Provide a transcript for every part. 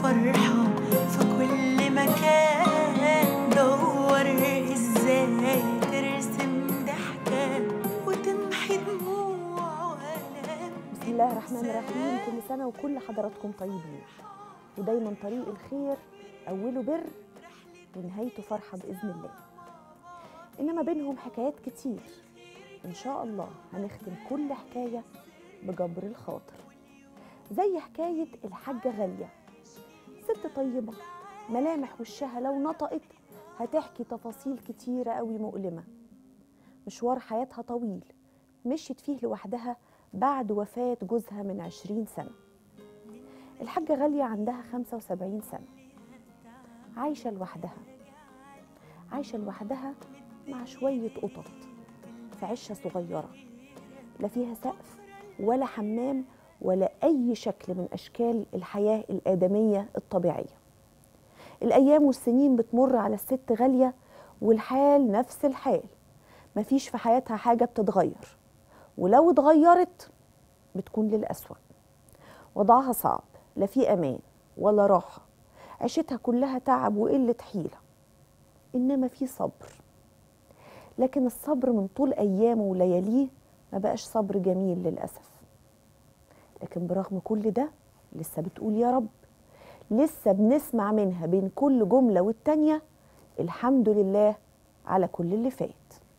فرحة في كل مكان دور ازاي ترسم ضحكة وتمحي دموع وألم بسم الله الرحمن الرحيم كل سنة وكل حضراتكم طيبين ودايما طريق الخير أوله بر ونهايته فرحة بإذن الله إنما بينهم حكايات كتير إن شاء الله هنختم كل حكاية بجبر الخاطر زي حكاية الحاجة غالية ست طيبة ملامح وشها لو نطقت هتحكي تفاصيل كتيرة قوي مؤلمة مشوار حياتها طويل مشيت فيه لوحدها بعد وفاة جوزها من عشرين سنة الحاجة غالية عندها خمسة وسبعين سنة عايشة لوحدها عايشة لوحدها مع شوية قطط في عشة صغيرة لا فيها سقف ولا حمام ولا أي شكل من أشكال الحياة الآدمية الطبيعية الأيام والسنين بتمر على الست غالية والحال نفس الحال مفيش في حياتها حاجة بتتغير ولو اتغيرت بتكون للأسوأ وضعها صعب لا في أمان ولا راحة عيشتها كلها تعب وقلة حيلة إنما في صبر لكن الصبر من طول أيامه ولياليه ما بقاش صبر جميل للأسف لكن برغم كل ده لسه بتقول يا رب لسه بنسمع منها بين كل جملة والتانية الحمد لله على كل اللي فات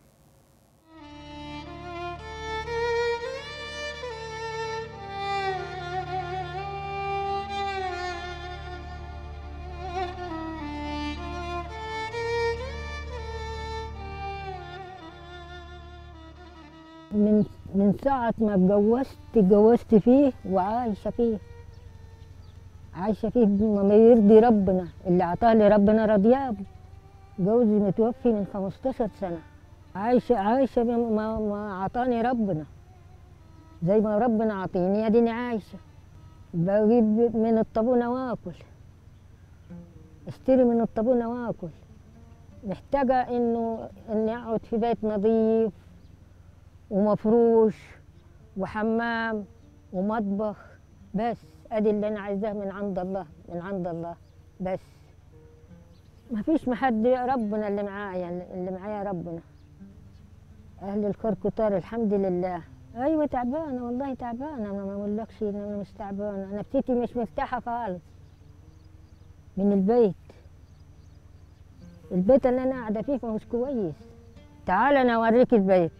من من ساعة ما اتجوزت اتجوزت فيه وعايشة فيه عايشة فيه بما يرضي ربنا اللي عطاه لي ربنا رضياه جوزي متوفي من 15 سنة عايشة عايشة بما ما عطاني ربنا زي ما ربنا عطيني اديني عايشة بجيب من الطابونة واكل اشتري من الطابونة واكل محتاجة انه اني اقعد في بيت نظيف ومفروش وحمام ومطبخ بس ادي اللي انا عايزاه من عند الله من عند الله بس ما فيش محد ربنا اللي معايا اللي معايا ربنا اهل الكركتار الحمد لله ايوه تعبانه والله تعبانه ما اقولكش ان انا مش تعبانه نفسيتي مش مرتاحه خالص من البيت البيت اللي انا قاعده فيه مش كويس تعال انا اوريك البيت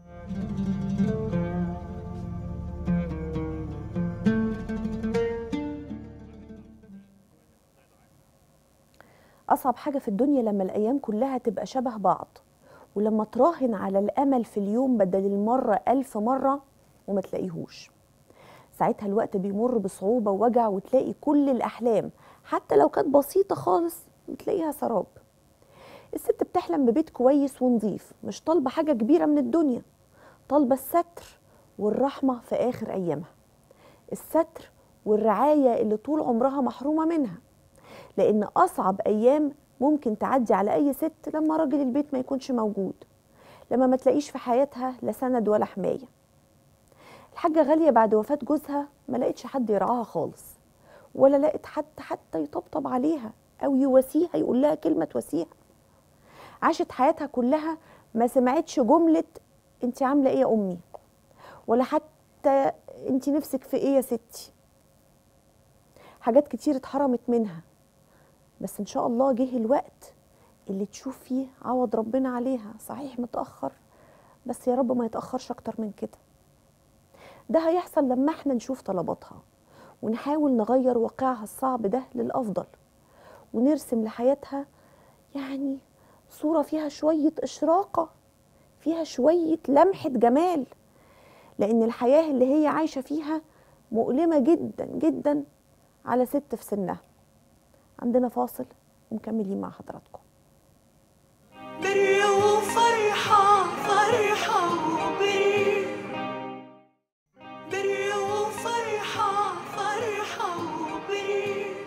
أصعب حاجة في الدنيا لما الأيام كلها تبقى شبه بعض ولما تراهن على الأمل في اليوم بدل المرة ألف مرة وما تلاقيهوش ساعتها الوقت بيمر بصعوبة ووجع وتلاقي كل الأحلام حتى لو كانت بسيطة خالص بتلاقيها سراب الست بتحلم ببيت كويس ونظيف مش طالبة حاجة كبيرة من الدنيا طالبة الستر والرحمة في آخر أيامها الستر والرعاية اللي طول عمرها محرومة منها لان اصعب ايام ممكن تعدي على اي ست لما راجل البيت ما يكونش موجود لما ما تلاقيش في حياتها لا سند ولا حمايه الحاجه غاليه بعد وفاه جوزها ما لقتش حد يرعاها خالص ولا لقت حد حتى يطبطب عليها او يواسيها يقول لها كلمه تواسيها عاشت حياتها كلها ما سمعتش جمله انت عامله ايه يا امي ولا حتى انت نفسك في ايه يا ستي حاجات كتير اتحرمت منها بس ان شاء الله جه الوقت اللي تشوف فيه عوض ربنا عليها صحيح متاخر بس يا رب ما يتاخرش اكتر من كده ده هيحصل لما احنا نشوف طلباتها ونحاول نغير واقعها الصعب ده للافضل ونرسم لحياتها يعني صوره فيها شويه اشراقه فيها شويه لمحه جمال لان الحياه اللي هي عايشه فيها مؤلمه جدا جدا على ست في سنها عندنا فاصل ومكملين مع حضراتكم بر وفرحة فرحة وبر بر وفرحة فرحة وبر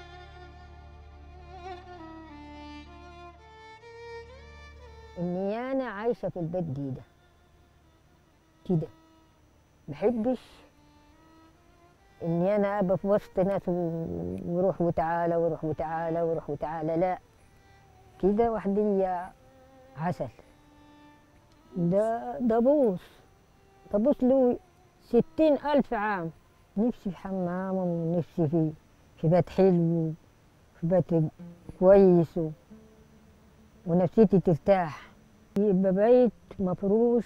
النيان انا عايشه في البيت دي ده كده بحبش اني انا ابقى في وسط ناس و- وروح وتعالى وروح وتعالى وروح وتعالى لا كده وحدية عسل ده ده بوس ده بوس له ستين ألف عام نفسي في حمام ونفسي في في بيت حلو في بيت كويس و- ونفسيتي ترتاح يبقى بيت مفروش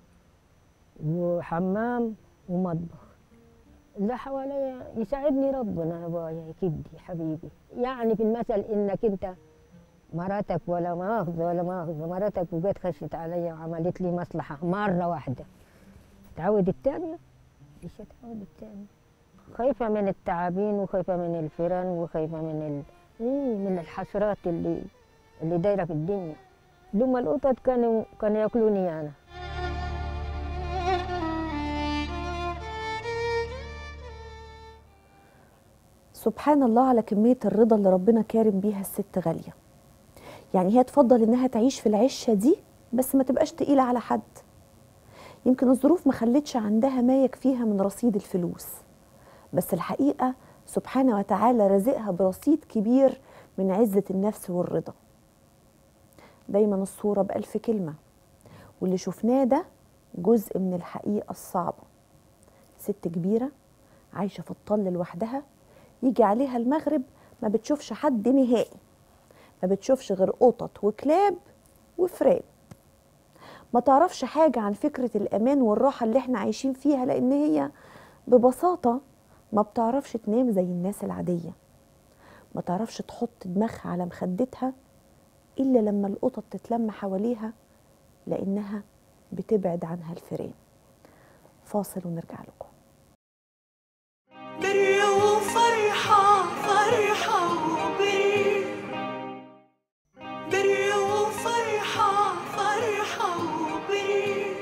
وحمام ومطبخ اللي حواليا يساعدني ربنا يا بايا يا كبدي حبيبي يعني في المثل انك انت مراتك ولا مؤاخذة ولا مؤاخذة مراتك وجت خشت عليا وعملت لي مصلحة مرة واحدة تعود التانية مش هتعود التانية خايفة من التعابين وخايفة من الفيران وخايفة من ال... إيه، من الحشرات اللي اللي دايرة في الدنيا لما القطط كانوا كانوا ياكلوني أنا سبحان الله على كمية الرضا اللي ربنا كارم بيها الست غالية يعني هي تفضل انها تعيش في العشة دي بس ما تبقاش تقيلة على حد يمكن الظروف ما خلتش عندها ما يكفيها من رصيد الفلوس بس الحقيقة سبحانه وتعالى رزقها برصيد كبير من عزة النفس والرضا دايما الصورة بألف كلمة واللي شفناه ده جزء من الحقيقة الصعبة ست كبيرة عايشة في الطل لوحدها يجي عليها المغرب ما بتشوفش حد نهائي ما بتشوفش غير قطط وكلاب وفران ما تعرفش حاجة عن فكرة الأمان والراحة اللي احنا عايشين فيها لأن هي ببساطة ما بتعرفش تنام زي الناس العادية ما تعرفش تحط دماغها على مخدتها إلا لما القطط تتلم حواليها لأنها بتبعد عنها الفيران فاصل ونرجع لكم بر وفرحة فرحة وبر بر وفرحة فرحة وبر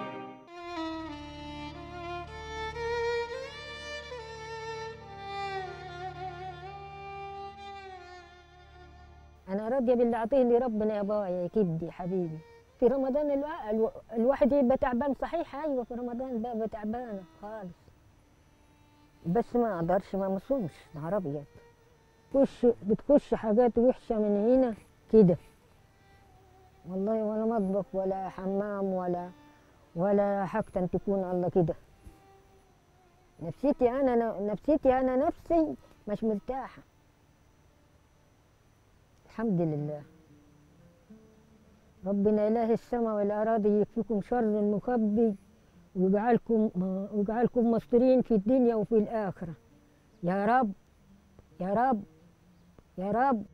أنا راضية باللي عطيه لي ربنا يا بايا يا كبدي حبيبي في رمضان الوا... الو... الواحد يبقى تعبان صحيح أيوة في رمضان بقى تعبانة خالص بس ما أقدرش ما مصومش نهار أبيض تخش بتخش حاجات وحشة من هنا كده والله ولا مطبخ ولا حمام ولا ولا حاجة تكون الله كده نفسيتي أنا نفسيتي أنا نفسي مش مرتاحة الحمد لله ربنا إله السماء والأراضي يكفيكم شر المخبي ويجعلكم ويجعلكم مستورين في الدنيا وفي الآخرة يا رب يا رب يا رب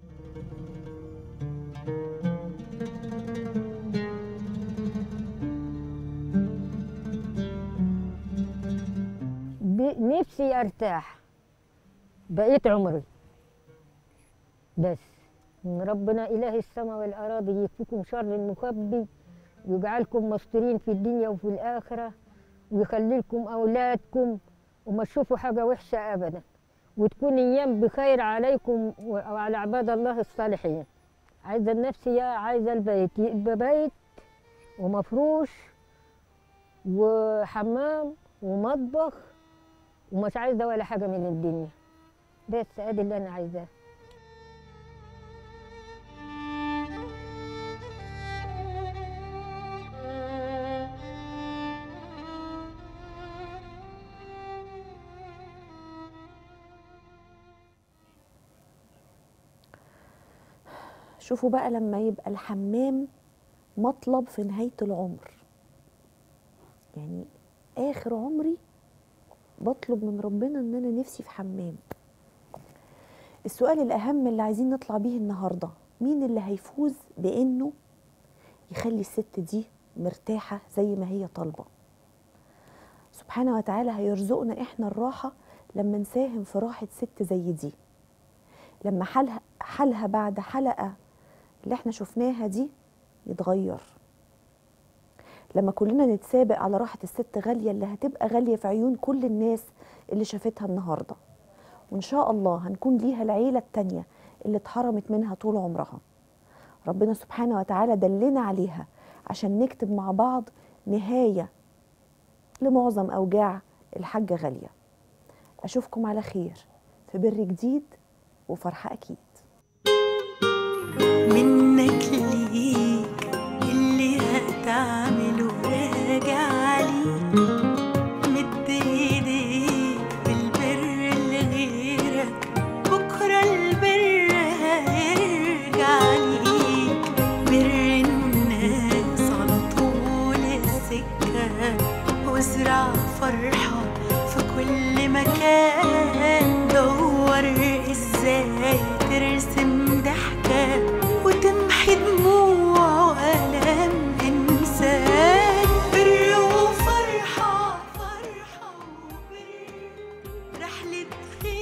ب- نفسي أرتاح بقيت عمري بس إن ربنا إله السماء والأراضي يكفيكم شر المخبي ويجعلكم مستورين في الدنيا وفي الآخرة ويخلي لكم أولادكم وما تشوفوا حاجة وحشة أبدا وتكون أيام بخير عليكم وعلى عباد الله الصالحين عايزة النفسية عايزة البيت يبقى بيت ومفروش وحمام ومطبخ ومش عايزة ولا حاجة من الدنيا بس ادي اللي انا عايزاه شوفوا بقى لما يبقى الحمام مطلب في نهاية العمر يعني آخر عمري بطلب من ربنا إن أنا نفسي في حمام السؤال الأهم اللي عايزين نطلع بيه النهاردة مين اللي هيفوز بإنه يخلي الست دي مرتاحة زي ما هي طالبة سبحانه وتعالى هيرزقنا إحنا الراحة لما نساهم في راحة ست زي دي لما حالها حالها بعد حلقة اللي احنا شفناها دي يتغير لما كلنا نتسابق على راحة الست غالية اللي هتبقى غالية في عيون كل الناس اللي شافتها النهاردة وإن شاء الله هنكون ليها العيلة التانية اللي اتحرمت منها طول عمرها ربنا سبحانه وتعالى دلنا عليها عشان نكتب مع بعض نهاية لمعظم أوجاع الحاجة غالية أشوفكم على خير في بر جديد وفرحة أكيد منك ليك اللي هتعمله راجع ليك مد ايديك بالبر لغيرك بكرة البر هيرجع ليك بر الناس على طول السكة وازرع فرحة في كل مكان دور ازاي ترسم ضحكة وتمحي دموع وألم إنسان بر وفرحة فرحة وبر رحلة خير